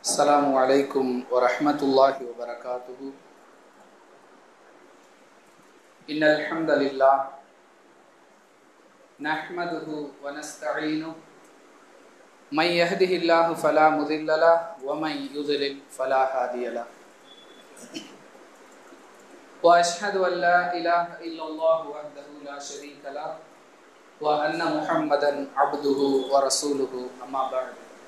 السلام عليكم ورحمة الله وبركاته إن الحمد لله نحمده ونستعينه من يهده الله فلا مضل له ومن يضلل فلا هادي له وأشهد أن لا إله إلا الله وحده لا شريك له وأن محمدا عبده ورسوله أما بعد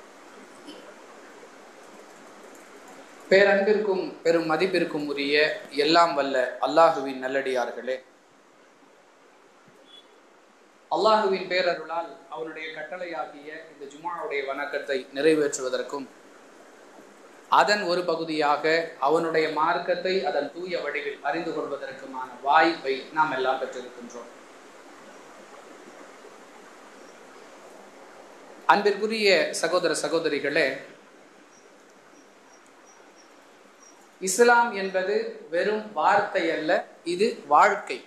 பேரன்பிற்கும் பெரும் மதிப்பிற்கும் உரிய எல்லாம் வல்ல அல்லாஹுவின் நல்லடியார்களே அல்லாஹுவின் பேரருளால் அவனுடைய கட்டளையாகிய இந்த ஜுமாவுடைய வணக்கத்தை நிறைவேற்றுவதற்கும் அதன் ஒரு பகுதியாக அவனுடைய மார்க்கத்தை அதன் தூய வடிவில் அறிந்து கொள்வதற்குமான வாய்ப்பை நாம் எல்லாம் பெற்றிருக்கின்றோம் அன்பிற்குரிய சகோதர சகோதரிகளே இஸ்லாம் என்பது வெறும் வார்த்தை அல்ல இது வாழ்க்கை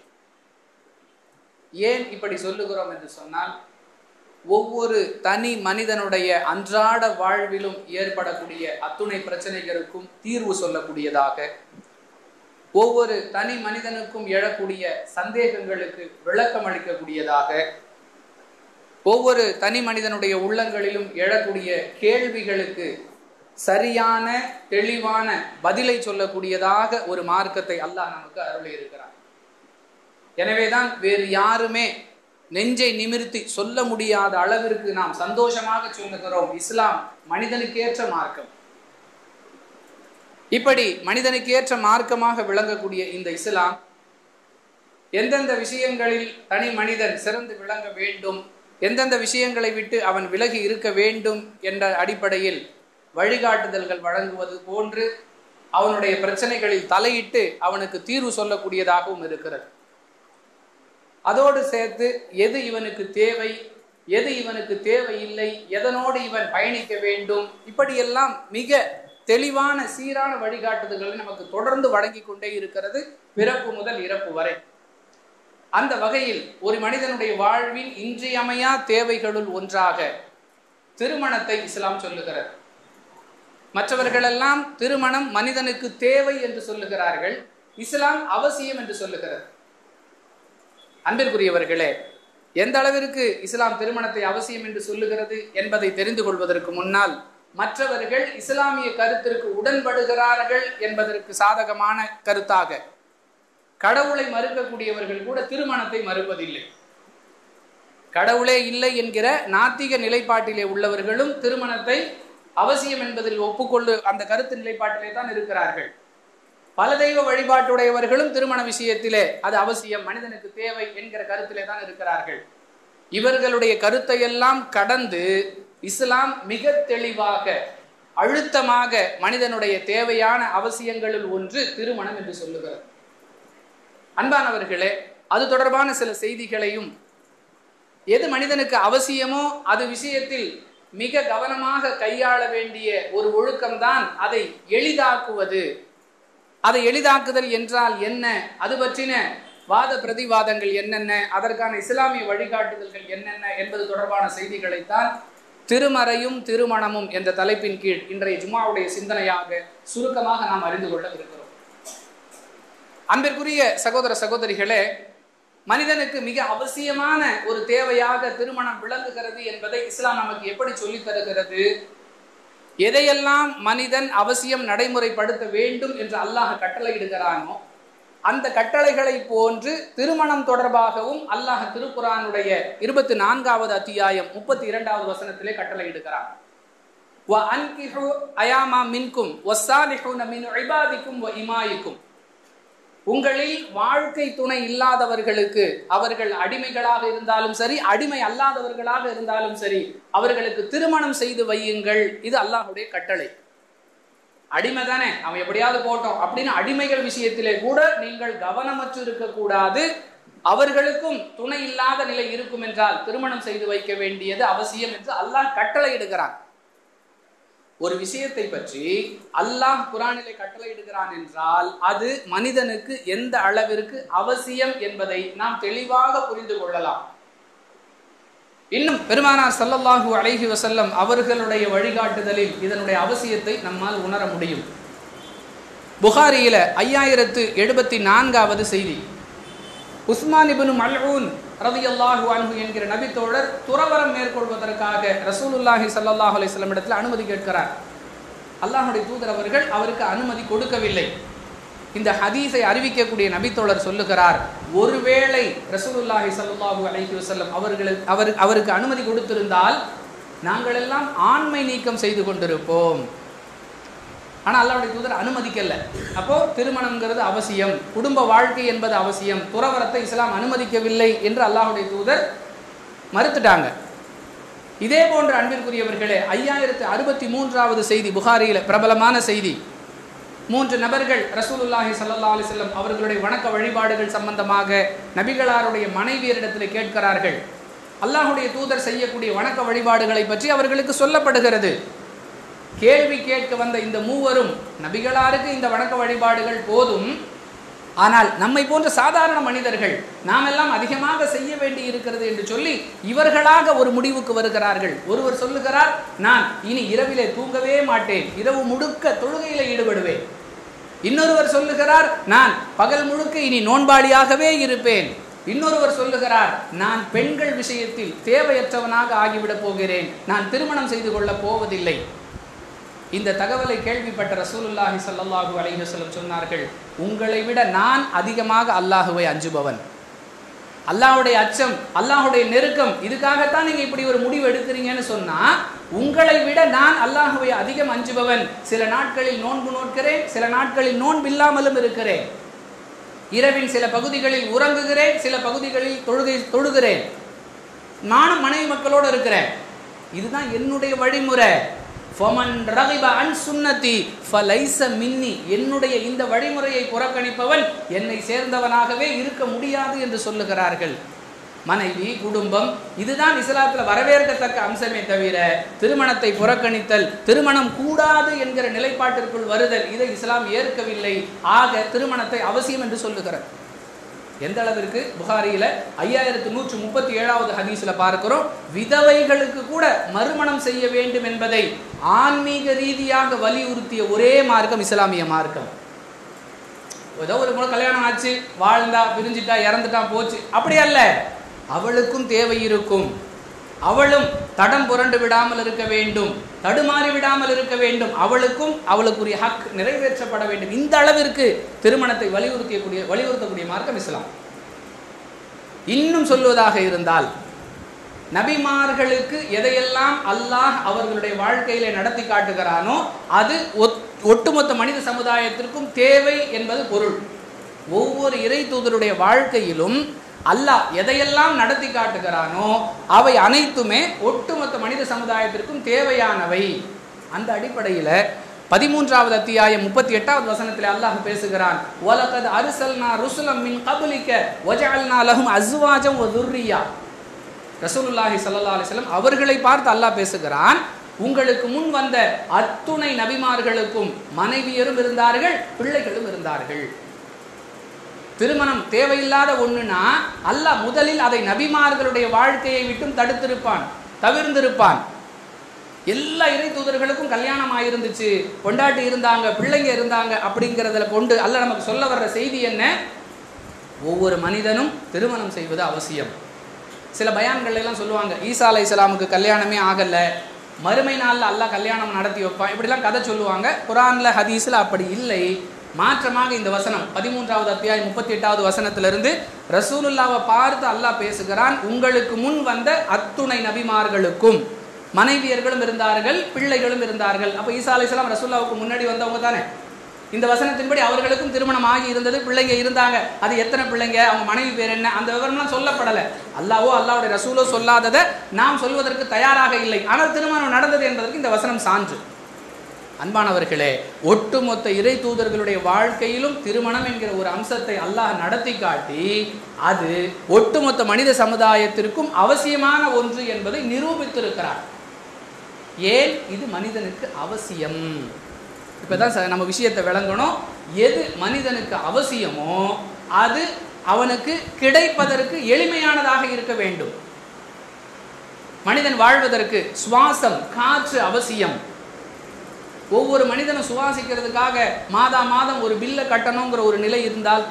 ஏன் இப்படி சொல்லுகிறோம் என்று சொன்னால் ஒவ்வொரு தனி மனிதனுடைய அன்றாட வாழ்விலும் ஏற்படக்கூடிய அத்துணை பிரச்சனைகளுக்கும் தீர்வு சொல்லக்கூடியதாக ஒவ்வொரு தனி மனிதனுக்கும் எழக்கூடிய சந்தேகங்களுக்கு விளக்கம் அளிக்கக்கூடியதாக ஒவ்வொரு தனி மனிதனுடைய உள்ளங்களிலும் எழக்கூடிய கேள்விகளுக்கு சரியான தெளிவான பதிலை சொல்லக்கூடியதாக ஒரு மார்க்கத்தை அல்லாஹ் நமக்கு அருளி இருக்கிறார் எனவேதான் வேறு யாருமே நெஞ்சை நிமிர்த்தி சொல்ல முடியாத அளவிற்கு நாம் சந்தோஷமாக சொல்லுகிறோம் இஸ்லாம் மனிதனுக்கேற்ற மார்க்கம் இப்படி மனிதனுக்கேற்ற மார்க்கமாக விளங்கக்கூடிய இந்த இஸ்லாம் எந்தெந்த விஷயங்களில் தனி மனிதன் சிறந்து விளங்க வேண்டும் எந்தெந்த விஷயங்களை விட்டு அவன் விலகி இருக்க வேண்டும் என்ற அடிப்படையில் வழிகாட்டுதல்கள் வழங்குவது போன்று அவனுடைய பிரச்சனைகளில் தலையிட்டு அவனுக்கு தீர்வு சொல்லக்கூடியதாகவும் இருக்கிறது அதோடு சேர்த்து எது இவனுக்கு தேவை எது இவனுக்கு தேவையில்லை எதனோடு இவன் பயணிக்க வேண்டும் இப்படியெல்லாம் மிக தெளிவான சீரான வழிகாட்டுதல்களை நமக்கு தொடர்ந்து வழங்கி கொண்டே இருக்கிறது பிறப்பு முதல் இறப்பு வரை அந்த வகையில் ஒரு மனிதனுடைய வாழ்வின் இன்றியமையா தேவைகளுள் ஒன்றாக திருமணத்தை இஸ்லாம் சொல்லுகிறது மற்றவர்களெல்லாம் திருமணம் மனிதனுக்கு தேவை என்று சொல்லுகிறார்கள் இஸ்லாம் அவசியம் என்று சொல்லுகிறது அன்பிற்குரியவர்களே எந்த அளவிற்கு இஸ்லாம் திருமணத்தை அவசியம் என்று சொல்லுகிறது என்பதை தெரிந்து கொள்வதற்கு முன்னால் மற்றவர்கள் இஸ்லாமிய கருத்திற்கு உடன்படுகிறார்கள் என்பதற்கு சாதகமான கருத்தாக கடவுளை மறுக்கக்கூடியவர்கள் கூட திருமணத்தை மறுப்பதில்லை கடவுளே இல்லை என்கிற நாத்திக நிலைப்பாட்டிலே உள்ளவர்களும் திருமணத்தை அவசியம் என்பதில் ஒப்புக்கொள்ளு அந்த கருத்து நிலைப்பாட்டிலே தான் இருக்கிறார்கள் பல தெய்வ வழிபாட்டுடையவர்களும் திருமண விஷயத்திலே அது அவசியம் மனிதனுக்கு தேவை என்கிற கருத்திலே தான் இருக்கிறார்கள் இவர்களுடைய கருத்தை எல்லாம் கடந்து இஸ்லாம் மிக தெளிவாக அழுத்தமாக மனிதனுடைய தேவையான அவசியங்களில் ஒன்று திருமணம் என்று சொல்லுகிறது அன்பானவர்களே அது தொடர்பான சில செய்திகளையும் எது மனிதனுக்கு அவசியமோ அது விஷயத்தில் மிக கவனமாக கையாள வேண்டிய ஒரு ஒழுக்கம்தான் அதை எளிதாக்குவது அதை எளிதாக்குதல் என்றால் என்ன அது பற்றின வாத பிரதிவாதங்கள் என்னென்ன அதற்கான இஸ்லாமிய வழிகாட்டுதல்கள் என்னென்ன என்பது தொடர்பான செய்திகளைத்தான் திருமறையும் திருமணமும் என்ற தலைப்பின் கீழ் இன்றைய ஜுமாவுடைய சிந்தனையாக சுருக்கமாக நாம் அறிந்து கொள்ள இருக்கிறோம் அன்பிற்குரிய சகோதர சகோதரிகளே மனிதனுக்கு மிக அவசியமான ஒரு தேவையாக திருமணம் விளங்குகிறது என்பதை இஸ்லாம் நமக்கு எப்படி சொல்லித் தருகிறது எதையெல்லாம் மனிதன் அவசியம் நடைமுறைப்படுத்த வேண்டும் என்று அல்லாஹ் கட்டளையிடுகிறானோ அந்த கட்டளைகளை போன்று திருமணம் தொடர்பாகவும் அல்லாஹ் திருக்குறானுடைய இருபத்தி நான்காவது அத்தியாயம் முப்பத்தி இரண்டாவது வசனத்திலே கட்டளையிடுகிறான் அயாமா மின்கும் இபாதிக்கும் இமாயிக்கும் உங்களில் வாழ்க்கை துணை இல்லாதவர்களுக்கு அவர்கள் அடிமைகளாக இருந்தாலும் சரி அடிமை அல்லாதவர்களாக இருந்தாலும் சரி அவர்களுக்கு திருமணம் செய்து வையுங்கள் இது அல்லாஹுடைய கட்டளை அடிமை தானே அவன் எப்படியாவது போட்டோம் அப்படின்னு அடிமைகள் விஷயத்திலே கூட நீங்கள் கவனமற்று இருக்கக்கூடாது அவர்களுக்கும் துணை இல்லாத நிலை இருக்கும் என்றால் திருமணம் செய்து வைக்க வேண்டியது அவசியம் என்று அல்லாஹ் கட்டளை இடுகிறான் ஒரு விஷயத்தை பற்றி அல்லாஹ் குரானிலே கட்டளையிடுகிறான் என்றால் அது மனிதனுக்கு எந்த அளவிற்கு அவசியம் என்பதை நாம் தெளிவாக புரிந்து கொள்ளலாம் இன்னும் பெருமானார் ஸல்லல்லாஹு அலைஹி வஸல்லம் அவர்களுடைய வழிகாட்டுதலில் இதனுடைய அவசியத்தை நம்மால் உணர முடியும் புகாரியில ஐயாயிரத்து எழுபத்தி நான்காவது செய்தி உஸ்மான் இப்னு மல்ஊன் ரலியல்லாஹு அன்ஹு என்கிற நபித்தோழர் துறவரம் மேற்கொள்வதற்காக ரசூலுல்லாஹி ஸல்லல்லாஹு அலைஹி வஸல்லம் இடத்துல அனுமதி கேட்கிறார் அல்லாஹ்வுடைய தூதர் அவர்கள் அவருக்கு அனுமதி கொடுக்கவில்லை இந்த ஹதீஸை அறிவிக்கக்கூடிய நபித்தோழர் சொல்லுகிறார் ஒருவேளை ரசூலுல்லாஹி ஸல்லல்லாஹு அலைஹி வஸல்லம் அவர்களுக்கு அவர் அவருக்கு அனுமதி கொடுத்திருந்தால் நாங்கள் எல்லாம் ஆண்மை நீக்கம் செய்து கொண்டிருப்போம் ஆனால் அல்லாஹ்வுடைய தூதர் அனுமதிக்கல அப்போ திருமணம்ங்கிறது அவசியம் குடும்ப வாழ்க்கை என்பது அவசியம் துறவரத்தை இஸ்லாம் அனுமதிக்கவில்லை என்று அல்லாஹ்வுடைய தூதர் மறுத்துட்டாங்க இதே போன்ற அன்பிற்குரியவர்களே ஐயாயிரத்து அறுபத்தி மூன்றாவது செய்தி புகாரியில் பிரபலமான செய்தி மூன்று நபர்கள் ரசூலுல்லாஹி ஸல்லல்லாஹு அலைஹி வஸல்லம் அவர்களுடைய வணக்க வழிபாடுகள் சம்பந்தமாக நபிகளாருடைய மனைவியரிடத்தில் கேட்கிறார்கள் அல்லாஹ்வுடைய தூதர் செய்யக்கூடிய வணக்க வழிபாடுகளை பற்றி அவர்களுக்கு சொல்லப்படுகிறது கேள்வி கேட்க வந்த இந்த மூவரும் நபிகளாருக்கு இந்த வணக்க வழிபாடுகள் போதும் ஆனால் நம்மை போன்ற சாதாரண மனிதர்கள் நாமெல்லாம் அதிகமாக செய்ய வேண்டி இருக்கிறது என்று சொல்லி இவர்களாக ஒரு முடிவுக்கு வருகிறார்கள் ஒருவர் சொல்லுகிறார் நான் இனி இரவிலே தூங்கவே மாட்டேன் இரவு முழுக்க தொழுகையில ஈடுபடுவேன் இன்னொருவர் சொல்லுகிறார் நான் பகல் முழுக்க இனி நோன்பாளியாகவே இருப்பேன் இன்னொருவர் சொல்லுகிறார் நான் பெண்கள் விஷயத்தில் தேவையற்றவனாக ஆகிவிடப் போகிறேன் நான் திருமணம் செய்து கொள்ளப் போவதில்லை இந்த தகவலை கேள்விப்பட்ட ரசூலுல்லாஹி ஸல்லல்லாஹு அலைஹி வஸல்லம் சொன்னார்கள் உங்களை விட நான் அதிகமாக அல்லாஹுவை அஞ்சுபவன் அல்லாஹ்வுடைய அச்சம் அல்லாஹ்வுடைய நெருக்கம் இதுக்காகத்தான் நீங்க இப்படி ஒரு முடிவு எடுக்கிறீங்கன்னு சொன்னா உங்களை விட நான் அல்லாஹுவை அதிகம் அஞ்சுபவன் சில நாட்களில் நோன்பு நோட்கிறேன் சில நாட்களில் நோன்பில்லாமலும் இருக்கிறேன் இரவின் சில பகுதிகளில் உறங்குகிறேன் சில பகுதிகளில் தொழுகை தொழுகிறேன் நானும் மனைவி மக்களோடு இருக்கிறேன் இதுதான் என்னுடைய வழிமுறை ஃபமன் ரகிப அன் சுன்னதி ஃபலைச மின்னி என்னுடைய இந்த வழிமுறையை புறக்கணிப்பவன் என்னை சேர்ந்தவனாகவே இருக்க முடியாது என்று சொல்லுகிறார்கள் மனைவி குடும்பம் இதுதான் இஸ்லாத்தில் வரவேற்கத்தக்க அம்சமே தவிர திருமணத்தை புறக்கணித்தல் திருமணம் கூடாது என்கிற நிலைப்பாட்டிற்குள் வருதல் இதை இஸ்லாம் ஏற்கவில்லை ஆக திருமணத்தை அவசியம் என்று சொல்லுகிறது எந்த அளவிற்கு புகாரியில ஐயாயிரத்து நூற்று முப்பத்தி ஏழாவது ஹதீஸ்ல பார்க்கிறோம் விதவைகளுக்கு கூட மறுமணம் செய்ய வேண்டும் என்பதை ஆன்மீக ரீதியாக வலியுறுத்திய ஒரே மார்க்கம் இஸ்லாமிய மார்க்கம் ஏதோ ஒரு முறை கல்யாணம் ஆச்சு வாழ்ந்தா பிரிஞ்சிட்டா இறந்துட்டான் போச்சு அப்படி அல்ல அவளுக்கும் தேவை இருக்கும் அவளும் தடம் புரண்டு விடாமல் இருக்க வேண்டும் தடுமாறி விடாமல் இருக்க வேண்டும் அவளுக்கும் அவளுக்குரிய ஹக் நிறைவேற்றப்பட வேண்டும் இந்த அளவிற்கு திருமணத்தை வலியுறுத்தியக்கூடிய வலியுறுத்தக்கூடிய மார்க்கம் இஸ்லாம் இன்னும் சொல்வதாக இருந்தால் நபிமார்களுக்கு எதையெல்லாம் அல்லாஹ் அவர்களுடைய வாழ்க்கையில நடத்தி காட்டுகிறானோ அது ஒட்டுமொத்த மனித சமுதாயத்திற்கும் தேவை என்பது பொருள் ஒவ்வொரு இறை தூதருடைய வாழ்க்கையிலும் அல்லாஹ் எதையெல்லாம் நடத்தி காட்டுகிறானோ அவை அனைத்துமே ஒட்டுமொத்த மனித சமுதாயத்திற்கும் தேவையானவை அந்த அடிப்படையில் பதிமூன்றாவது அத்தியாயம் முப்பத்தி எட்டாவது வசனத்தில் அல்லாஹ் பேசுகிறான் ஒலகத் அரிசல்னா ருசுலம் மின் கபுலிக்க ஒஜால்னா லஹும் அஸ்வாஜம் ஒ துர்ரியா ரசூலுல்லாஹி சல்லா அலிஸ்லம் அவர்களை பார்த்து அல்லாஹ் பேசுகிறான் உங்களுக்கு முன் வந்த அத்துணை நபிமார்களுக்கும் மனைவியரும் இருந்தார்கள் பிள்ளைகளும் இருந்தார்கள் திருமணம் தேவையில்லாத ஒண்ணுனா அல்லாஹ் முதலில் அதை நபிமார்களுடைய வாழ்க்கையை விட்டும் தடுத்திருப்பான் தவிர்ந்திருப்பான் எல்லா இறை தூதர்களுக்கும் கல்யாணம் ஆயிருந்துச்சு கொண்டாட்டி இருந்தாங்க பிள்ளைங்க இருந்தாங்க அப்படிங்கிறதுல கொண்டு அல்ல நமக்கு சொல்ல வர்ற செய்தி என்ன ஒவ்வொரு மனிதனும் திருமணம் செய்வது அவசியம் சில பயான்கள் எல்லாம் சொல்லுவாங்க ஈசா அலை இஸ்லாமுக்கு கல்யாணமே ஆகல மறுமை நாளில் அல்லாஹ் கல்யாணம் நடத்தி வைப்பான் இப்படிலாம் கதை சொல்லுவாங்க குரானில் ஹதீஸில் அப்படி இல்லை மாற்றமாக இந்த வசனம் பதிமூன்றாவது அத்தியாயம் முப்பத்தி எட்டாவது வசனத்திலிருந்து ரசூலுல்லாவை பார்த்து அல்லாஹ் பேசுகிறான் உங்களுக்கு முன் வந்த அத்துணை நபிமார்களுக்கும் மனைவியர்களும் இருந்தார்கள் பிள்ளைகளும் இருந்தார்கள் அப்போ ஈசா அலிஸ்லாம் ரசூல்லாவுக்கு முன்னாடி வந்தவங்க தானே இந்த வசனத்தின்படி அவர்களுக்கும் திருமணம் ஆகி இருந்தது பிள்ளைங்க இருந்தாங்க அது எத்தனை பிள்ளைங்க அவங்க மனைவி பேர் என்ன அந்த விவரம்லாம் சொல்லப்படலை அல்லாவோ அல்லாவுடைய ரசூலோ சொல்லாததை நாம் சொல்வதற்கு தயாராக இல்லை ஆனால் திருமணம் நடந்தது என்பதற்கு இந்த வசனம் சான்று அன்பானவர்களே ஒட்டுமொத்த இறை தூதர்களுடைய வாழ்க்கையிலும் திருமணம் என்கிற ஒரு அம்சத்தை அல்லாஹ் நடத்தி காட்டி அது ஒட்டுமொத்த மனித சமுதாயத்திற்கும் அவசியமான ஒன்று என்பதை நிரூபித்திருக்கிறார் ஏன் இது மனிதனுக்கு அவசியம் இப்போதான் நம்ம விஷயத்தை விளங்கணும் எது மனிதனுக்கு அவசியமோ அது அவனுக்கு கிடைப்பதற்கு எளிமையானதாக இருக்க வேண்டும் மனிதன் வாழ்வதற்கு சுவாசம் காற்று அவசியம் ஒவ்வொரு மனிதனும் சுவாசிக்கிறதுக்காக மாதா மாதம் ஒரு பில்லை கட்டணுங்கிற ஒரு நிலை இருந்தால்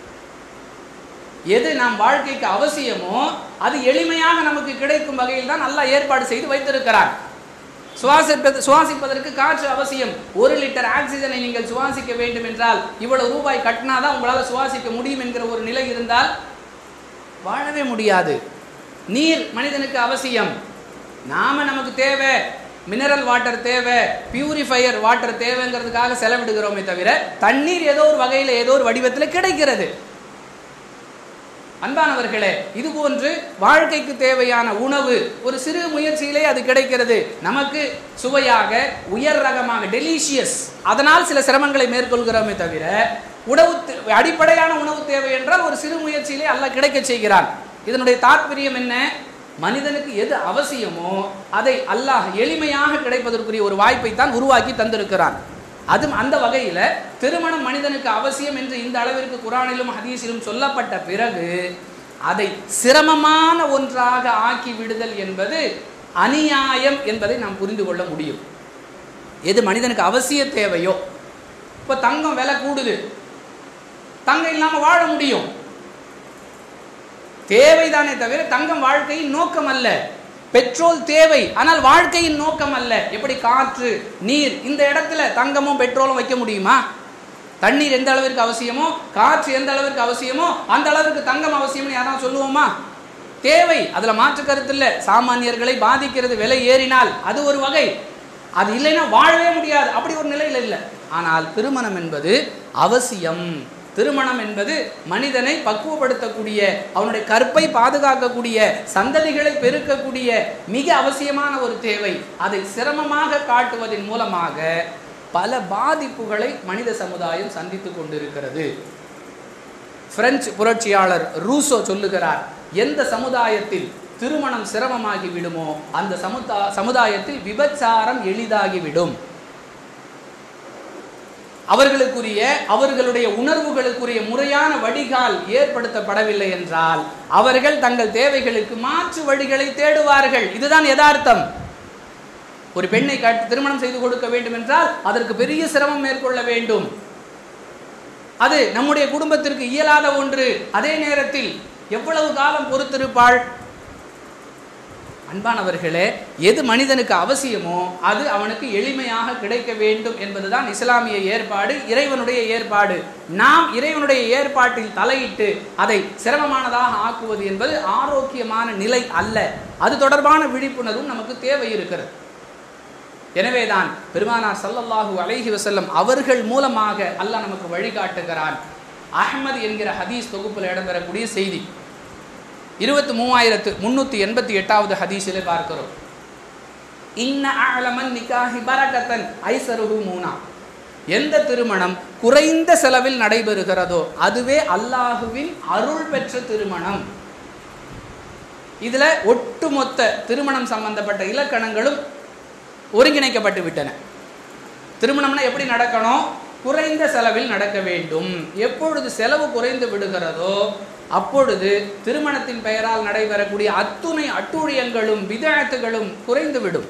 எது நாம் வாழ்க்கைக்கு அவசியமோ அது எளிமையாக நமக்கு கிடைக்கும் வகையில் தான் நல்லா ஏற்பாடு செய்து வைத்திருக்கிறார் சுவாசிப்பது சுவாசிப்பதற்கு காற்று அவசியம் ஒரு லிட்டர் ஆக்சிஜனை நீங்கள் சுவாசிக்க வேண்டும் என்றால் இவ்வளவு ரூபாய் கட்டினாதான் உங்களால் சுவாசிக்க முடியும் என்கிற ஒரு நிலை இருந்தால் வாழவே முடியாது நீர் மனிதனுக்கு அவசியம் நாம நமக்கு தேவை மினரல் வாட்டர் தேவை பியூரிஃபையர் வாட்டர் தேவைங்கிறதுக்காக செலவிடுகிறோமே தவிர தண்ணீர் ஏதோ ஒரு வகையில் ஏதோ ஒரு வடிவத்தில் கிடைக்கிறது அன்பானவர்களே இது போன்று வாழ்க்கைக்கு தேவையான உணவு ஒரு சிறு முயற்சியிலே அது கிடைக்கிறது நமக்கு சுவையாக உயர் ரகமாக டெலிஷியஸ் அதனால் சில சிரமங்களை மேற்கொள்கிறோமே தவிர உணவு தே- அடிப்படையான உணவு தேவை என்றால் ஒரு சிறு முயற்சியிலே அல்லாஹ் கிடைக்க செய்கிறான் இதனுடைய தாற்பயம் என்ன மனிதனுக்கு எது அவசியமோ அதை அல்லாஹ் எளிமையாக கிடைப்பதற்குரிய ஒரு வாய்ப்பை தான் உருவாக்கி தந்திருக்கிறான் அது அந்த வகையில் திருமணம் மனிதனுக்கு அவசியம் என்று இந்த அளவிற்கு குரானிலும் ஹதீஸிலும் சொல்லப்பட்ட பிறகு அதை சிரமமான ஒன்றாக ஆக்கி விடுதல் என்பது அநியாயம் என்பதை நாம் புரிந்து கொள்ள முடியும் எது மனிதனுக்கு அவசிய தேவையோ இப்போ தங்கம் விலை கூடுது தங்கம் இல்லாமல் வாழ முடியும் தேவைதானே தவிர தங்கம் வாழ்க்கையின் நோக்கம் அல்ல பெட்ரோல் தேவை ஆனால் வாழ்க்கையின் நோக்கம் அல்ல எப்படி காற்று நீர் இந்த இடத்துல தங்கமும் பெட்ரோலும் வைக்க முடியுமா தண்ணீர் எந்த அளவிற்கு அவசியமோ காற்று எந்த அளவிற்கு அவசியமோ அந்த அளவிற்கு தங்கம் அவசியம்னு யாராவது சொல்லுவோமா தேவை அதுல மாற்று கருத்து இல்லை சாமானியர்களை பாதிக்கிறது விலை ஏறினால் அது ஒரு வகை அது இல்லைன்னா வாழவே முடியாது அப்படி ஒரு நிலையில் இல்லை ஆனால் திருமணம் என்பது அவசியம் திருமணம் என்பது மனிதனை பக்குவப்படுத்தக்கூடிய அவனுடைய கற்பை பாதுகாக்கக்கூடிய சந்ததிகளை பெருக்கக்கூடிய மிக அவசியமான ஒரு தேவை அதை சிரமமாக காட்டுவதன் மூலமாக பல பாதிப்புகளை மனித சமுதாயம் சந்தித்து கொண்டிருக்கிறது பிரெஞ்சு புரட்சியாளர் ரூசோ சொல்லுகிறார் எந்த சமுதாயத்தில் திருமணம் சிரமமாகி விடுமோ அந்த சமுதா சமுதாயத்தில் விபச்சாரம் எளிதாகிவிடும் அவர்களுக்குரிய அவர்களுடைய உணர்வுகளுக்குரிய முறையான வடிகால் ஏற்படுத்தப்படவில்லை என்றால் அவர்கள் தங்கள் தேவைகளுக்கு மாற்று வழிகளை தேடுவார்கள் இதுதான் யதார்த்தம் ஒரு பெண்ணை கட்- திருமணம் செய்து கொடுக்க வேண்டும் என்றால் அதற்கு பெரிய சிரமம் மேற்கொள்ள வேண்டும் அது நம்முடைய குடும்பத்திற்கு இயலாத ஒன்று அதே நேரத்தில் எவ்வளவு காலம் பொறுத்திருப்பாள் அன்பானவர்களே எது மனிதனுக்கு அவசியமோ அது அவனுக்கு எளிமையாக கிடைக்க வேண்டும் என்பதுதான் இஸ்லாமிய ஏற்பாடு இறைவனுடைய ஏற்பாடு நாம் இறைவனுடைய ஏற்பாட்டில் தலையிட்டு அதை சிரமமானதாக ஆக்குவது என்பது ஆரோக்கியமான நிலை அல்ல அது தொடர்பான விழிப்புணர்வும் நமக்கு தேவை இருக்கிறது எனவேதான் பெருமானார் ஸல்லல்லாஹு அலைஹி வஸல்லம் அவர்கள் மூலமாக அல்லாஹ் நமக்கு வழிகாட்டுகிறான் அஹ்மத் என்கிற ஹதீஸ் தொகுப்பில் இடம்பெறக்கூடிய செய்தி இருபத்தி மூவாயிரத்து முன்னூற்றி எண்பத்தி எட்டாவது ஹதீஸிலே பார்க்கிறோம் இன்ன அலமன் நிகாஹி பரகத்தன் ஐசருஹு மூனா எந்த திருமணம் குறைந்த செலவில் நடைபெறுகிறதோ அதுவே அல்லாஹுவின் அருள் பெற்ற திருமணம் இதுல ஒட்டுமொத்த திருமணம் சம்பந்தப்பட்ட இலக்கணங்களும் ஒருங்கிணைக்கப்பட்டு விட்டன திருமணம்னா எப்படி நடக்கணும் குறைந்த செலவில் நடக்க வேண்டும் எப்பொழுது செலவு குறைந்து விடுகிறதோ அப்பொழுது திருமணத்தின் பெயரால் நடைபெறக்கூடிய அத்துணை அட்டூழியங்களும் விதழத்துகளும் குறைந்து விடும்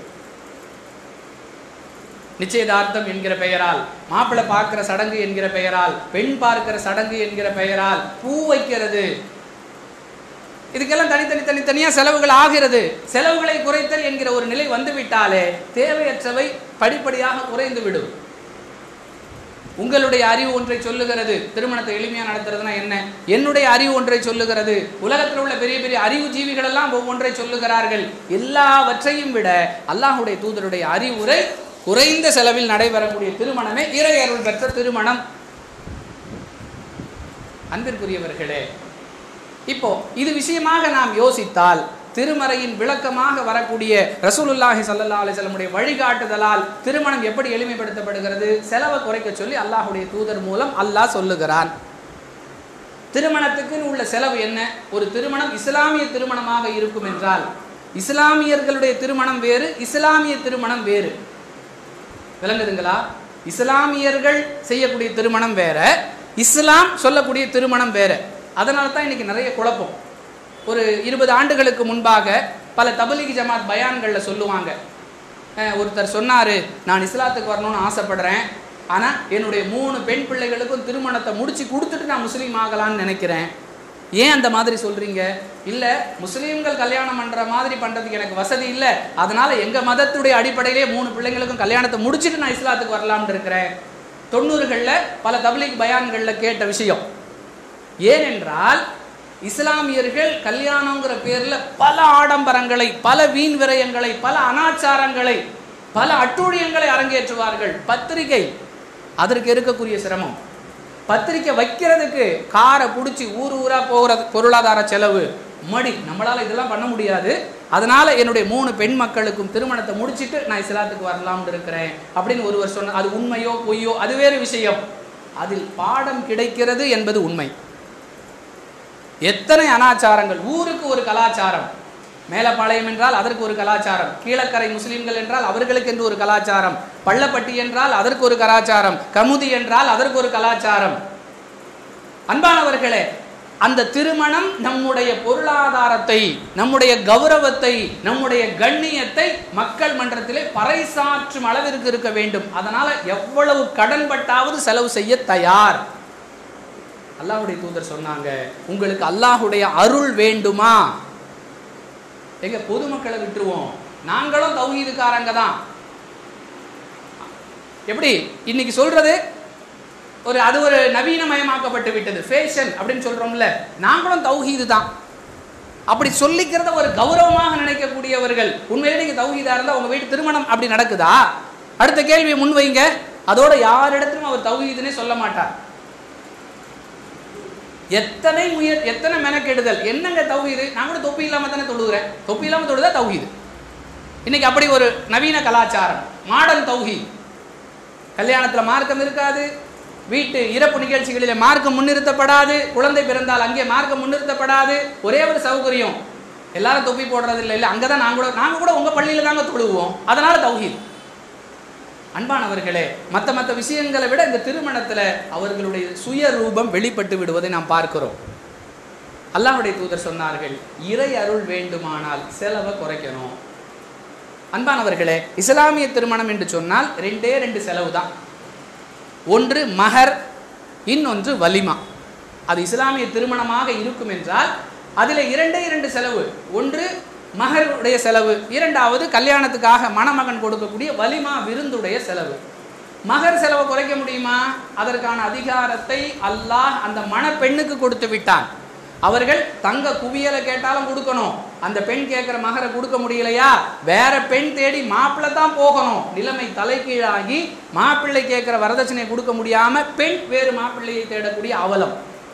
நிச்சயதார்த்தம் என்கிற பெயரால் மாப்பிள்ளை பார்க்கிற சடங்கு என்கிற பெயரால் பெண் பார்க்கிற சடங்கு என்கிற பெயரால் பூ வைக்கிறது இதுக்கெல்லாம் தனித்தனி தனித்தனியாக செலவுகள் ஆகிறது செலவுகளை குறைத்தல் என்கிற ஒரு நிலை வந்துவிட்டாலே தேவையற்றவை படிப்படியாக குறைந்து விடும் உங்களுடைய அறிவு ஒன்றை சொல்லுகிறது திருமணத்தை எளிமையா நடத்துறதுனா என்ன என்னுடைய அறிவு ஒன்றை சொல்லுகிறது உலகத்தில் உள்ள பெரிய பெரிய அறிவு ஜீவிகள் எல்லாம் ஒவ்வொன்றை சொல்லுகிறார்கள் எல்லாவற்றையும் விட அல்லாஹுடைய தூதருடைய அறிவுரை குறைந்த செலவில் நடைபெறக்கூடிய திருமணமே இறை அருள் பெற்ற திருமணம் அன்பிற்குரியவர்களே இப்போ இது விஷயமாக நாம் யோசித்தால் திருமறையின் விளக்கமாக வரக்கூடிய ரசூலுல்லாஹி ஸல்லல்லாஹு அலைஹி வஸல்லமுடைய வழிகாட்டுதலால் திருமணம் எப்படி எளிமைப்படுத்தப்படுகிறது செலவை குறைக்க சொல்லி அல்லாஹ்வுடைய தூதர் மூலம் அல்லாஹ் சொல்லுகிறான் திருமணத்துக்குன்னு உள்ள செலவு என்ன ஒரு திருமணம் இஸ்லாமிய திருமணமாக இருக்கும் என்றால் இஸ்லாமியர்களுடைய திருமணம் வேறு இஸ்லாமிய திருமணம் வேறு விளங்குதுங்களா இஸ்லாமியர்கள் செய்யக்கூடிய திருமணம் வேற இஸ்லாம் சொல்லக்கூடிய திருமணம் வேற அதனால தான் இன்னைக்கு நிறைய குழப்பம் ஒரு இருபது ஆண்டுகளுக்கு முன்பாக பல தபலிக் ஜமாத் பயான்களில் சொல்லுவாங்க அஹ் ஒருத்தர் சொன்னார் நான் இஸ்லாத்துக்கு வரணும்னு ஆசைப்படுறேன் ஆனால் என்னுடைய மூணு பெண் பிள்ளைகளுக்கும் திருமணத்தை முடிச்சு கொடுத்துட்டு நான் முஸ்லீம் ஆகலான்னு நினைக்கிறேன் ஏன் அந்த மாதிரி சொல்கிறீங்க இல்லை முஸ்லீம்கள் கல்யாணம் பண்ணுற மாதிரி பண்ணுறதுக்கு எனக்கு வசதி இல்லை அதனால் எங்கள் மதத்துடைய அடிப்படையிலே மூணு பிள்ளைங்களுக்கும் கல்யாணத்தை முடிச்சுட்டு நான் இஸ்லாத்துக்கு வரலாம்னு இருக்கிறேன் தொண்ணூறுகளில் பல தப்லீக் பயான்களில் கேட்ட விஷயம் ஏனென்றால் இஸ்லாமியர்கள் கல்யாணங்கிற பேரில் பல ஆடம்பரங்களை பல வீண் விரயங்களை பல அனாச்சாரங்களை பல அட்டூழியங்களை அரங்கேற்றுவார்கள் பத்திரிகை அதற்கு இருக்கக்கூடிய சிரமம் பத்திரிக்கை வைக்கிறதுக்கு காரை பிடிச்சி ஊர் ஊராக போகிறது பொருளாதார செலவு மடி நம்மளால் இதெல்லாம் பண்ண முடியாது அதனால் என்னுடைய மூணு பெண் மக்களுக்கும் திருமணத்தை முடிச்சிட்டு நான் இஸ்லாத்துக்கு வரலாம்னு இருக்கிறேன் அப்படின்னு ஒருவர் சொன்ன அது உண்மையோ பொய்யோ அது வேறு விஷயம் அதில் பாடம் கிடைக்கிறது என்பது உண்மை எத்தனை அனாச்சாரங்கள் ஊருக்கு ஒரு கலாச்சாரம் மேலப்பாளையம் என்றால் அதற்கு ஒரு கலாச்சாரம் கீழக்கரை முஸ்லிம்கள் என்றால் அவர்களுக்கு என்று ஒரு கலாச்சாரம் பள்ளப்பட்டி என்றால் அதற்கு ஒரு கலாச்சாரம் கமுதி என்றால் அதற்கு ஒரு கலாச்சாரம் அன்பானவர்களே அந்த திருமணம் நம்முடைய பொருளாதாரத்தை நம்முடைய கௌரவத்தை நம்முடைய கண்ணியத்தை மக்கள் மன்றத்திலே பறைசாற்றும் அளவிற்கு இருக்க வேண்டும் அதனால எவ்வளவு கடன்பட்டாவது செலவு செய்ய தயார் அல்லாஹுடைய தூதர் சொன்னாங்க உங்களுக்கு அல்லாஹுடைய அருள் வேண்டுமா எங்க பொதுமக்களை விட்டுருவோம் நாங்களும் தௌஹீதுக்காரங்க தான் எப்படி இன்னைக்கு சொல்றது ஒரு அது ஒரு நவீனமயமாக்கப்பட்டு விட்டது ஃபேஷன் அப்படின்னு சொல்றோம்ல நாங்களும் தௌஹீது தான் அப்படி சொல்லிக்கிறத ஒரு கௌரவமாக நினைக்கக்கூடியவர்கள் உண்மையிலே நீங்க தௌஹீதா இருந்தா உங்க வீட்டு திருமணம் அப்படி நடக்குதா அடுத்த கேள்வியை முன்வைங்க அதோட யாரிடத்திலும் அவர் தௌஹீதுன்னே சொல்ல மாட்டார் எத்தனை முயற் எத்தனை மெனக்கெடுதல் என்னங்க தௌஹீது நான் கூட தொப்பி இல்லாம தானே தொழுகிறேன் தொப்பி இல்லாம தொழுதா தௌஹீது இன்னைக்கு அப்படி ஒரு நவீன கலாச்சாரம் மாடர்ன் தௌஹீத் கல்யாணத்துல மார்க்கம் இருக்காது வீட்டு இறப்பு நிகழ்ச்சிகளிலே மார்க்கம் முன்னிறுத்தப்படாது குழந்தை பிறந்தால் அங்கே மார்க்கம் முன்னிறுத்தப்படாது ஒரே ஒரு சௌகரியம் எல்லாரும் தொப்பி போடுறது இல்லை இல்லை அங்கே தான் நாங்கள் கூட நாங்கள் கூட உங்கள் பள்ளியில் தாங்க தொழுவோம் அதனால தௌஹீத் அன்பானவர்களே மற்ற மற்ற விஷயங்களை விட இந்த திருமணத்தில் அவர்களுடைய சுய ரூபம் வெளிப்பட்டு விடுவதை நாம் பார்க்கிறோம் அல்லாஹ்வுடைய தூதர் சொன்னார்கள் இறை அருள் வேண்டுமானால் செலவை குறைக்கணும் அன்பானவர்களே இஸ்லாமிய திருமணம் என்று சொன்னால் ரெண்டே ரெண்டு செலவு தான் ஒன்று மஹர் இன்னொன்று வலிமா அது இஸ்லாமிய திருமணமாக இருக்கும் என்றால் அதில் இரண்டே இரண்டு செலவு ஒன்று மகருடைய செலவு இரண்டாவது கல்யாணத்துக்காக மணமகன் கொடுக்கக்கூடிய வலிமா விருந்துடைய செலவு மகர் செலவை குறைக்க முடியுமா அதற்கான அதிகாரத்தை அல்லாஹ் அந்த மணப்பெண்ணுக்கு கொடுத்து விட்டான் அவர்கள் தங்க குவியலை கேட்டாலும் கொடுக்கணும் அந்த பெண் கேட்குற மகரை கொடுக்க முடியலையா வேற பெண் தேடி மாப்பிள்ளை தான் போகணும் நிலைமை தலைகீழாகி மாப்பிள்ளை கேட்குற வரதட்சணையை கொடுக்க முடியாம பெண் வேறு மாப்பிள்ளையை தேடக்கூடிய அவலம்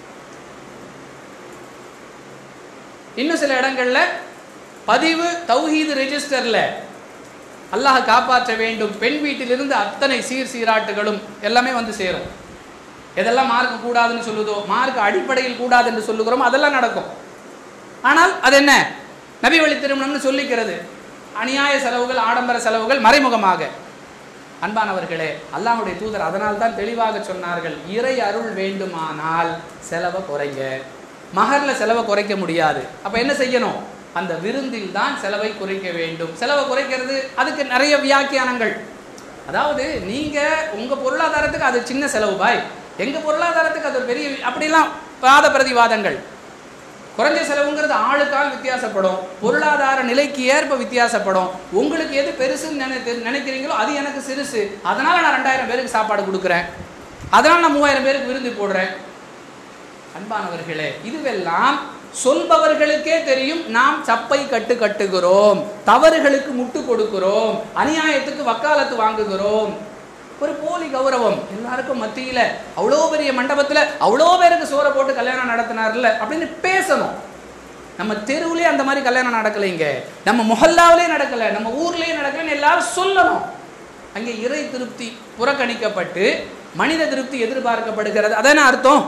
இன்னும் சில இடங்கள்ல பதிவு தௌஹீது ரெஜிஸ்டர்ல அல்லாஹ் காப்பாற்ற வேண்டும் பெண் வீட்டிலிருந்து அத்தனை சீர் சீராட்டுகளும் எல்லாமே வந்து சேரும் எதெல்லாம் மார்க் கூடாதுன்னு சொல்லுதோ மார்க் அடிப்படையில் கூடாது என்று சொல்லுகிறோம் அதெல்லாம் நடக்கும் ஆனால் அது என்ன நபி வழி திருமணம்னு சொல்லிக்கிறது அநியாய செலவுகள் ஆடம்பர செலவுகள் மறைமுகமாக அன்பானவர்களே அல்லாஹ்வுடைய தூதர் அதனால் தான் தெளிவாக சொன்னார்கள் இறை அருள் வேண்டுமானால் செலவை குறைங்க மகர்ல செலவை குறைக்க முடியாது அப்ப என்ன செய்யணும் அந்த விருந்தில் தான் செலவை குறைக்க வேண்டும் செலவை குறைக்கிறது அதுக்கு நிறைய வியாக்கியானங்கள் அதாவது நீங்க உங்க பொருளாதாரத்துக்கு அது சின்ன செலவு பாய் எங்க பொருளாதாரத்துக்கு அது ஒரு பெரிய வி- அப்படிலாம் வாத பிரதிவாதங்கள் குறைஞ்ச செலவுங்கிறது ஆளுக்கால் வித்தியாசப்படும் பொருளாதார நிலைக்கு ஏற்ப வித்தியாசப்படும் உங்களுக்கு எது பெருசுன்னு நினை நினைக்கிறீங்களோ அது எனக்கு சிறுசு அதனால நான் ரெண்டாயிரம் பேருக்கு சாப்பாடு கொடுக்குறேன் அதனால நான் மூவாயிரம் பேருக்கு விருந்து போடுறேன் அன்பானவர்களே இதுவெல்லாம் சொல்பவர்களுக்கே தெரியும் நாம் சப்பை கட்டு கட்டுகிறோம் தவறுகளுக்கு முட்டு கொடுக்கிறோம் அநியாயத்துக்கு வக்காலத்து வாங்குகிறோம் ஒரு போலி கௌரவம் எல்லாருக்கும் மத்தியில அவ்வளோ பெரிய மண்டபத்துல அவ்வளோ பேருக்கு சோறை போட்டு கல்யாணம் நடத்தினார்ல அப்படின்னு பேசணும் நம்ம தெருவுலயே அந்த மாதிரி கல்யாணம் நடக்கலைங்க நம்ம முஹல்லாவிலே நடக்கல நம்ம ஊர்லயே நடக்கலன்னு எல்லாரும் சொல்லணும் அங்கே இறை திருப்தி புறக்கணிக்கப்பட்டு மனித திருப்தி எதிர்பார்க்கப்படுகிறது அதானே அர்த்தம்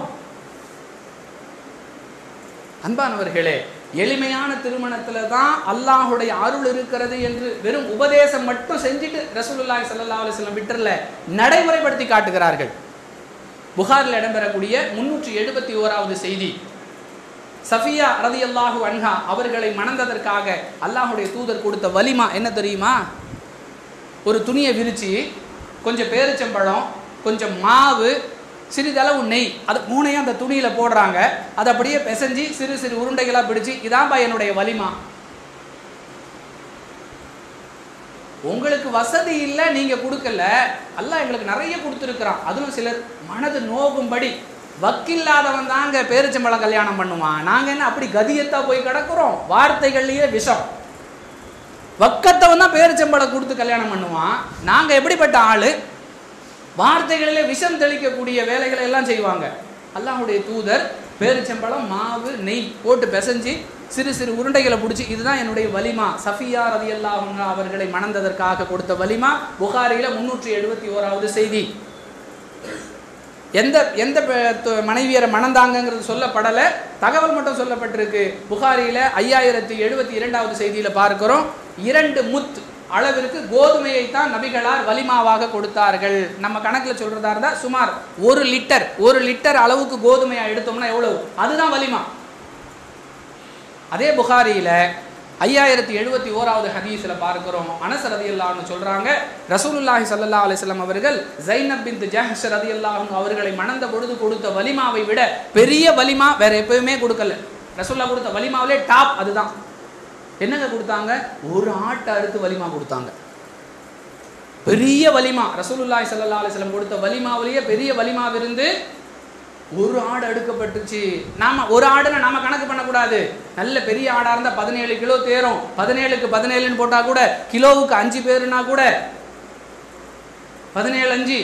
அன்பானவர்களே எளிமையான திருமணத்துல தான் அல்லாஹுடைய அருள் இருக்கிறது என்று வெறும் உபதேசம் மட்டும் செஞ்சுட்டு ரசூலுல்லாஹி ஸல்லல்லாஹு அலைஹி வஸல்லம் விட்டுறல நடைமுறைப்படுத்தி காட்டுகிறார்கள் புகாரில் இடம்பெறக்கூடிய முன்னூற்றி எழுபத்தி ஓராவது செய்தி சஃபியா ரதியல்லாஹு அன்ஹா அவர்களை மணந்ததற்காக அல்லாஹுடைய தூதர் கொடுத்த வலிமா என்ன தெரியுமா ஒரு துணியை விரிச்சு கொஞ்சம் பேரிச்சம்பழம் கொஞ்சம் மாவு சிறிதளவு நெய் அது மூணையும் அந்த துணியில் போடுறாங்க அதை அப்படியே பிசைஞ்சு சிறு சிறு உருண்டைகளாக பிடிச்சு இதான்பா என்னுடைய வலிமா உங்களுக்கு வசதி இல்லை நீங்கள் கொடுக்கல அல்லாஹ் எங்களுக்கு நிறைய கொடுத்துருக்குறான் அதுவும் சிலர் மனது நோகும்படி வக்கில்லாதவன் தாங்க பேரிச்சம்பழம் கல்யாணம் பண்ணுவான் நாங்கள் என்ன அப்படி கதியத்தா போய் கிடக்குறோம் வார்த்தைகள்லேயே விஷம் வக்கத்தவன் தான் பேரிச்சம்பழம் கொடுத்து கல்யாணம் பண்ணுவான் நாங்கள் எப்படிப்பட்ட ஆள் வார்த்தைகளிலே விஷம் தெளிக்கக்கூடிய வேலைகளை எல்லாம் செய்வாங்க அல்லாஹுடைய தூதர் பேரிச்சம்பழம் மாவு நெய் போட்டு பிசைஞ்சு சிறு சிறு உருண்டைகளை பிடிச்சி இதுதான் என்னுடைய வலிமா சஃபியா ரதி அவர்களை மணந்ததற்காக கொடுத்த வலிமா புகாரியில் முன்னூற்றி எழுபத்தி ஓராவது செய்தி எந்த எந்த பெ- து- மனைவியரை மணந்தாங்கங்கிறது சொல்லப்படலை தகவல் மட்டும் சொல்லப்பட்டிருக்கு புகாரியில் ஐயாயிரத்தி எழுபத்தி இரண்டாவது செய்தியில் பார்க்கிறோம் இரண்டு முத் அளவிற்கு கோதுமையை தான் நபிகளார் வலிமாவாக கொடுத்தார்கள் நம்ம கணக்கில் சொல்றதா இருந்தால் சுமார் ஒரு லிட்டர் ஒரு லிட்டர் அளவுக்கு கோதுமையை எடுத்தோம்னா எவ்வளவு அதுதான் வலிமா அதே புகாரியில் ஐயாயிரத்தி எழுபத்தி ஓராவது ஹதீஸில் பார்க்கிறோம் அனஸ் ரதியல்லான்னு சொல்கிறாங்க ரசூலுல்லாஹி ஸல்லல்லாஹு அலைஹி வஸல்லம் அவர்கள் ஜைனப் பின் ஜஹஷ் ரதியல்லாஹு அவர்களை மணந்த பொழுது கொடுத்த வலிமாவை விட பெரிய வலிமா வேற எப்பவுமே கொடுக்கல ரசூல்லா கொடுத்த வலிமாவிலே டாப் அதுதான் என்னங்க கொடுத்தாங்க ஒரு ஆட்டை அறுத்து வலிமா கொடுத்தாங்க பெரிய வலிமா ரசூலுல்லாஹி ஸல்லல்லாஹு அலைஹி வஸல்லம் கொடுத்த வலிமாவிலேயே பெரிய வலிமா விருந்து ஒரு ஆடு அடுக்கப்பட்டுச்சு நாம ஒரு ஆடுன்னு நாம கணக்கு பண்ணக்கூடாது நல்ல பெரிய ஆடா இருந்தா பதினேழு கிலோ தேரும் பதினேழுக்கு பதினேழுன்னு போட்டா கூட கிலோவுக்கு அஞ்சு பேருனா கூட பதினேழு அஞ்சு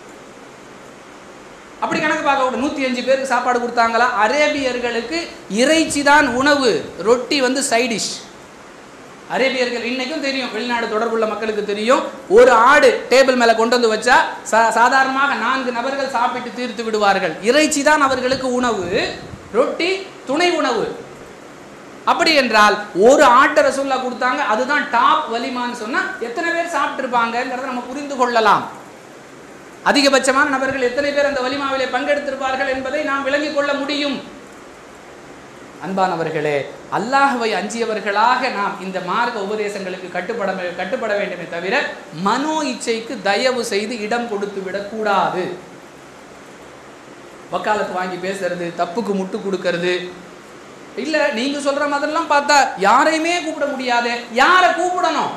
அப்படி கணக்கு பார்க்க கூட நூற்றி அஞ்சு பேருக்கு சாப்பாடு கொடுத்தாங்களா அரேபியர்களுக்கு இறைச்சி தான் உணவு ரொட்டி வந்து சைடிஷ் அரேபியர்கள் இன்னைக்கும் தெரியும் வெளிநாடு தொடர்புள்ள மக்களுக்கு தெரியும் ஒரு ஆடு டேபிள் மேலே கொண்டு வந்து வச்சா சா சாதாரணமாக நான்கு நபர்கள் சாப்பிட்டு தீர்த்து விடுவார்கள் இறைச்சி தான் அவர்களுக்கு உணவு ரொட்டி துணை உணவு அப்படி என்றால் ஒரு ஆட்டை ரசூல்லா கொடுத்தாங்க அதுதான் டாப் வலிமான்னு சொன்னா எத்தனை பேர் சாப்பிட்டிருப்பாங்கங்கிறத நம்ம புரிந்து கொள்ளலாம் அதிகபட்சமான நபர்கள் எத்தனை பேர் அந்த வலிமாவிலே பங்கெடுத்திருப்பார்கள் என்பதை நாம் விளங்கிக் கொள்ள முடியும் அன்பானவர்களே அல்லாஹ்வை அஞ்சியவர்களாக நாம் இந்த மார்க்க உபதேசங்களுக்கு கட்டுப்பட கட்டுப்பட வேண்டுமே தவிர மனோ இச்சைக்கு தயவு செய்து இடம் கொடுத்து விடக்கூடாது வக்காலத்து வாங்கி பேசுறது தப்புக்கு முட்டு கொடுக்கறது இல்ல நீங்க சொல்ற மாதிரிலாம் பார்த்தா யாரையுமே கூப்பிட முடியாது யாரை கூப்பிடணும்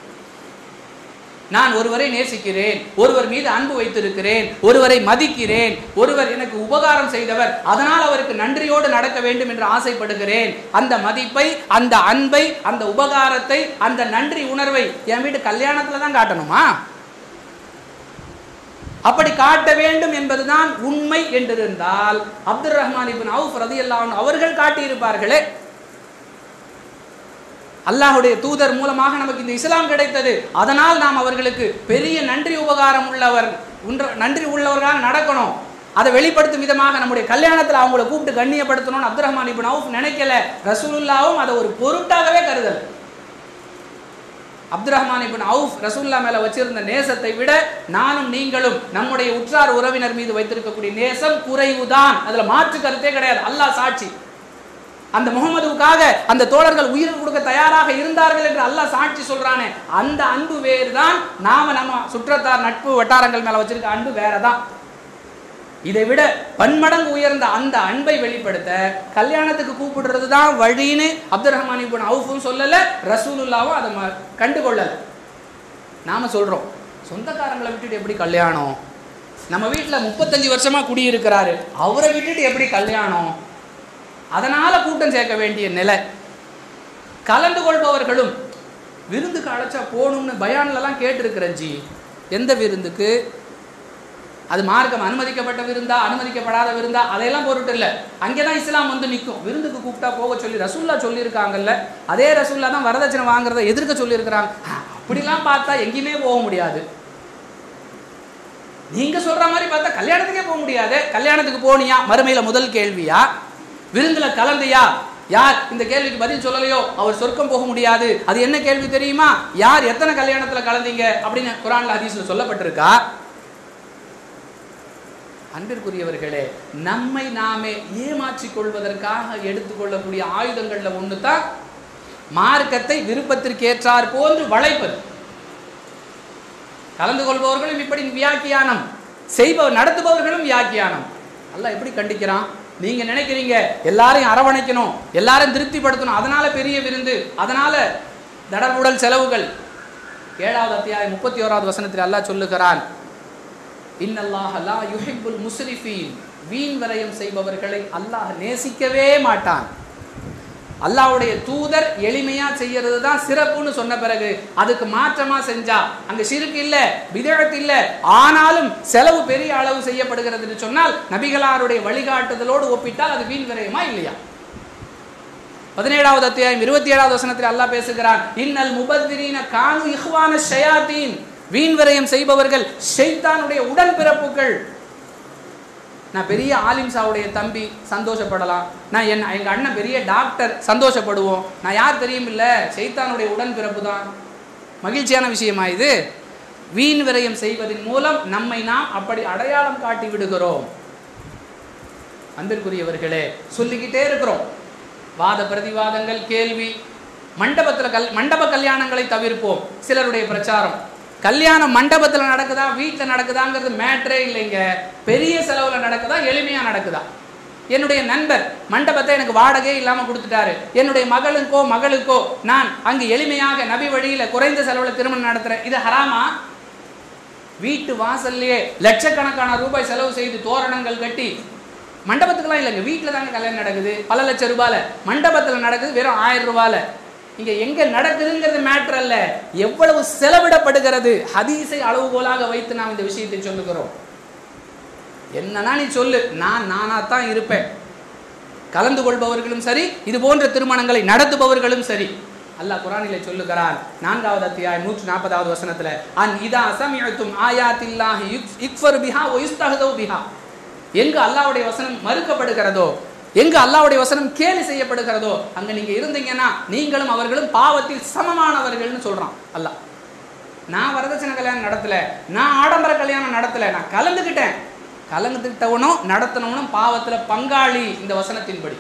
நான் ஒருவரை நேசிக்கிறேன் ஒருவர் மீது அன்பு வைத்திருக்கிறேன் ஒருவரை மதிக்கிறேன் ஒருவர் எனக்கு உபகாரம் செய்தவர் அதனால் அவருக்கு நன்றியோடு நடக்க வேண்டும் என்று ஆசைப்படுகிறேன் அந்த மதிப்பை அந்த அன்பை அந்த உபகாரத்தை அந்த நன்றி உணர்வை என் வீட்டு கல்யாணத்துல தான் காட்டணுமா அப்படி காட்ட வேண்டும் என்பதுதான் உண்மை என்றிருந்தால் அப்துல் ரஹ்மான் இபின் அவுஃப் ரதியல்லாஹு அவர்கள் காட்டியிருப்பார்களே அல்லாஹுடைய தூதர் மூலமாக நமக்கு இந்த இஸ்லாம் கிடைத்தது அதனால் நாம் அவர்களுக்கு பெரிய நன்றி உபகாரம் உள்ளவர் உன்ற நன்றி உள்ளவர்களாக நடக்கணும் அதை வெளிப்படுத்தும் விதமாக நம்முடைய கல்யாணத்தில் அவங்கள கூப்பிட்டு கண்ணியப்படுத்தணும்னு அப்துல் ரஹ்மான் இபின் அவுஃப் நினைக்கல ரசூலுல்லாவும் அதை ஒரு பொருட்டாகவே கருதல் அப்துல் ரஹ்மான் இபின் அவுஃப் ரசூல்லா மேல வச்சிருந்த நேசத்தை விட நானும் நீங்களும் நம்முடைய உற்றார் உறவினர் மீது வைத்திருக்கக்கூடிய நேசம் குறைவுதான் அதுல மாற்று கருத்தே கிடையாது அல்லாஹ் சாட்சி அந்த முகமதுவுக்காக அந்த தோழர்கள் உயிர் கொடுக்க தயாராக இருந்தார்கள் என்று அல்லாஹ் சாட்சி சொல்றானே அந்த அன்பு வேறு தான் நாம நம்ம சுற்றத்தார் நட்பு வட்டாரங்கள் மேல வச்சிருக்க அன்பு வேறதான் இதை விட பன்மடங்கு உயர்ந்த அந்த அன்பை வெளிப்படுத்த கல்யாணத்துக்கு கூப்பிடுறது தான் வழின்னு அப்துல் ரஹ்மான் இப்னு அவுஃபும் சொல்லல ரசூலுல்லாவும் அதை ம- கண்டுகொள்ளல நாம சொல்றோம் சொந்தக்காரங்களை விட்டுட்டு எப்படி கல்யாணம் நம்ம வீட்டில் முப்பத்தஞ்சு வருஷமா குடியிருக்கிறாரு அவரை விட்டுட்டு எப்படி கல்யாணம் அதனால கூட்டம் சேர்க்க வேண்டிய நிலை கலந்து கொள்பவர்களும் விருந்துக்கு அழைச்சா போகணும்னு பயான்லலாம் கேட்டிருக்கிறேன் ஜி எந்த விருந்துக்கு அது மார்க்கம் அனுமதிக்கப்பட்ட விருந்தா அனுமதிக்கப்படாத விருந்தா அதையெல்லாம் பொருட்டு இல்லை அங்கே தான் இஸ்லாம் வந்து நிற்கும் விருந்துக்கு கூப்பிட்டா போக சொல்லி ரசூல்லா சொல்லியிருக்காங்கல்ல அதே ரசூல்லா தான் வரதட்சணை வாங்குறத எதிர்க்க சொல்லியிருக்கிறாங்க ஆ, அப்படிலாம் பார்த்தா எங்கேயுமே போக முடியாது நீங்க சொல்ற மாதிரி பார்த்தா கல்யாணத்துக்கே போக முடியாது கல்யாணத்துக்கு போனியா மறுமையில முதல் கேள்வியா விருந்துல கலந்தியா யார் இந்த கேள்விக்கு பதில் சொல்லலையோ அவர் சொர்க்கம் போக முடியாது அது என்ன கேள்வி தெரியுமா யார் எத்தனை கல்யாணத்துல கலந்தீங்க அப்படின்னு குரான்ல ஹதீஸ்ல சொல்லப்பட்டிருக்கா அன்பிற்குரியவர்களே நம்மை நாமே ஏமாற்றிக் கொள்வதற்காக எடுத்துக்கொள்ளக்கூடிய ஆயுதங்கள்ல ஒன்று தான் மார்க்கத்தை விருப்பத்திற்கு ஏற்றார் போன்று வளைப்பது கலந்து கொள்பவர்களும் இப்படி வியாக்கியானம் செய்ப நடத்துபவர்களும் வியாக்கியானம் அல்லாஹ் எப்படி கண்டிக்கிறான் நீங்க நினைக்கிறீங்க எல்லாரையும் அரவணைக்கணும் எல்லாரையும் திருப்திப்படுத்தணும் அதனால பெரிய விருந்து அதனால தடபுடல் செலவுகள் ஏழாவது அத்தியாயம் முப்பத்தி ஓராவது வசனத்தில் அல்லாஹ் சொல்லுகிறான் இன்னல்லாஹ் லா யுஹிப்புல் முஸ்ரிஃபீன் வீண் விரயம் செய்பவர்களை அல்லாஹ் நேசிக்கவே மாட்டான் அல்லாஹ்வுடைய தூதர் எளிமையா செய்யறது தான் சிறப்புன்னு சொன்ன பிறகு அதுக்கு மாற்றமா செஞ்சா அங்க சிறுக்கு இல்ல விதழத்து இல்ல ஆனாலும் செலவு பெரிய அளவு செய்யப்படுகிறதுன்னு சொன்னால் நபிகளாருடைய வழிகாட்டுதலோடு ஒப்பிட்டால் அது வீண் விரயமா இல்லையா பதினேழாவது அத்தியாயம் இருபத்தி ஏழாவது வசனத்தில் அல்லாஹ் பேசுகிறான் இன்னல் முபத்திரீன கானு இஹ்வான ஷயாத்தீன் வீண் விரயம் செய்பவர்கள் ஷைத்தானுடைய உடன்பிறப்புகள் நான் பெரிய ஆலிம்சாவுடைய தம்பி சந்தோஷப்படலாம் நான் என் எங்கள் அண்ணன் பெரிய டாக்டர் சந்தோஷப்படுவோம் நான் யார் தெரியும் இல்லை சைத்தானுடைய உடன்பிறப்பு தான் மகிழ்ச்சியான விஷயமா இது வீண் விரயம் செய்வதன் மூலம் நம்மை நாம் அப்படி அடையாளம் காட்டி விடுகிறோம் அன்பிற்குரியவர்களே சொல்லிக்கிட்டே இருக்கிறோம் வாத பிரதிவாதங்கள் கேள்வி மண்டபத்தில் கல் மண்டப கல்யாணங்களை தவிர்ப்போம் சிலருடைய பிரச்சாரம் கல்யாணம் மண்டபத்தில் நடக்குதா வீட்டில் நடக்குதாங்கிறது மேட்ரே இல்லைங்க பெரிய செலவில் நடக்குதா எளிமையாக நடக்குதா என்னுடைய நண்பர் மண்டபத்தை எனக்கு வாடகையே இல்லாமல் கொடுத்துட்டாரு என்னுடைய மகளுக்கோ மகளுக்கோ நான் அங்கு எளிமையாக நபி வழியில் குறைந்த செலவில் திருமணம் நடத்துகிறேன் இது ஹராமா வீட்டு வாசல்லையே லட்சக்கணக்கான ரூபாய் செலவு செய்து தோரணங்கள் கட்டி மண்டபத்துக்குலாம் இல்லைங்க வீட்டில் தாங்க கல்யாணம் நடக்குது பல லட்சம் ரூபாயில் மண்டபத்தில் நடக்குது வெறும் ஆயிரம் ரூபாயில் இங்கே எங்கே நடக்குதுங்கிறது மேட்ரு அல்ல எவ்வளவு செலவிடப்படுகிறது ஹதீஸை அளவுகோலாக வைத்து நாம் இந்த விஷயத்தை சொல்லுகிறோம் என்னன்னா நீ சொல்லு நான் நானாக தான் இருப்பேன் கலந்து கொள்பவர்களும் சரி இது போன்ற திருமணங்களை நடத்துபவர்களும் சரி அல்லாஹ் குரானிலே சொல்லுகிறான் நான்காவது அத்தியாயம் நூற்றி நாற்பதாவது வசனத்துல அன் இதா அசமியத்தும் ஆயாத்தில்லாஹி இக்ஃபர் பிஹா ஒயுஸ்தகதோ பிஹா எங்கு அல்லாஹ்வுடைய வசனம் மறுக்கப்படுகிறதோ எங்கு அல்லாஹ்வுடைய வசனம் கேலி செய்யப்படுகிறதோ அங்க நீங்க இருந்தீங்கன்னா நீங்களும் அவர்களும் பாவத்தில் சமமானவர்கள்னு சொல்றான் அல்லாஹ் நான் வரதட்சணை கல்யாணம் நடத்தல நான் ஆடம்பர கல்யாணம் நடத்தல நான் கலந்துக்கிட்டேன் கலந்துக்கிட்டவனும் நடத்தினவனும் பாவத்துல பங்காளி இந்த வசனத்தின்படி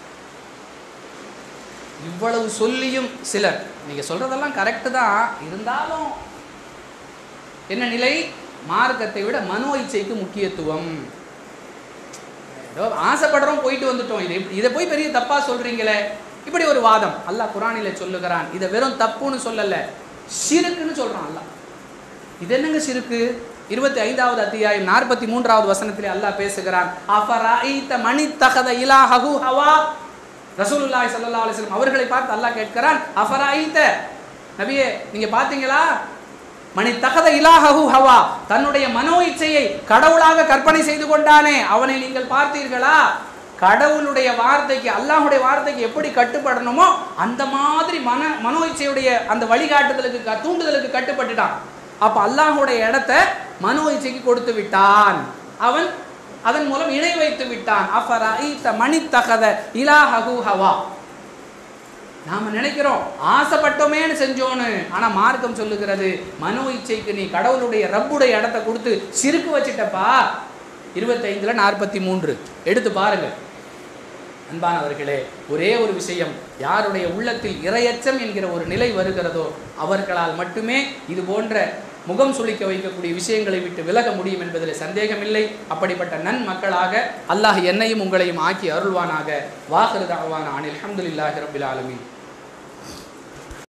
இவ்வளவு சொல்லியும் சிலர் நீங்க சொல்றதெல்லாம் கரெக்டு தான் இருந்தாலும் என்ன நிலை மார்க்கத்தை விட மனோ இச்சைக்கு முக்கியத்துவம் ஏதோ ஆசைப்படுறோம் போயிட்டு வந்துட்டோம் இது இதை போய் பெரிய தப்பா சொல்றீங்களே இப்படி ஒரு வாதம் அல்லாஹ் குரானில சொல்லுகிறான் இதை வெறும் தப்புன்னு சொல்லல சிறுக்குன்னு சொல்றான் அல்லாஹ் இது என்னங்க சிறுக்கு இருபத்தி ஐந்தாவது அத்தியாயம் நாற்பத்தி மூன்றாவது வசனத்திலே அல்லாஹ் பேசுகிறான் அஃபராயித்த மணி தகத இலாஹு ஹவா ரசூலுல்லாஹி ஸல்லல்லாஹு அலைஹி வஸல்லம் அவர்களை பார்த்து அல்லாஹ் கேட்கிறான் அஃபராயித்த நபியே நீங்க பாத்தீங்களா மணி தகத இலாஹு ஹவா தன்னுடைய மனோ இச்சையை கடவுளாக கற்பனை செய்து கொண்டானே அவனை நீங்கள் பார்த்தீர்களா கடவுளுடைய வார்த்தைக்கு அல்லாஹுடைய வார்த்தைக்கு எப்படி கட்டுப்படணுமோ அந்த மாதிரி மன மனோ இச்சையுடைய அந்த வழிகாட்டுதலுக்கு க- தூண்டுதலுக்கு கட்டுப்பட்டுட்டான் அப்ப அல்லாஹுடைய இடத்த மனோ இச்சைக்கு கொடுத்து விட்டான் அவன் அதன் மூலம் இணை வைத்து விட்டான் அஃபராயித்த மணி தகத இலாஹு ஹவா நாம நினைக்கிறோம் ஆசைப்பட்டோமேன்னு செஞ்சோன்னு ஆனா மார்க்கம் சொல்லுகிறது மனோ இச்சைக்கு நீ கடவுளுடைய ரப்புடைய இடத்த கொடுத்து சிறுக்கு வச்சிட்டப்பா இருபத்தைந்துல நாற்பத்தி மூன்று எடுத்து பாருங்க அன்பானவர்களே ஒரே ஒரு விஷயம் யாருடைய உள்ளத்தில் இரையச்சம் என்கிற ஒரு நிலை வருகிறதோ அவர்களால் மட்டுமே இது போன்ற முகம் சுளிக்க வைக்கக்கூடிய விஷயங்களை விட்டு விலக முடியும் என்பதில் சந்தேகமில்லை அப்படிப்பட்ட நன் மக்களாக அல்லாஹ் என்னையும் உங்களையும் ஆக்கி அருள்வானாக வாஹிரு தாவான அனில் அஹமதுல்லாஹி ரபில் ஆலமீன்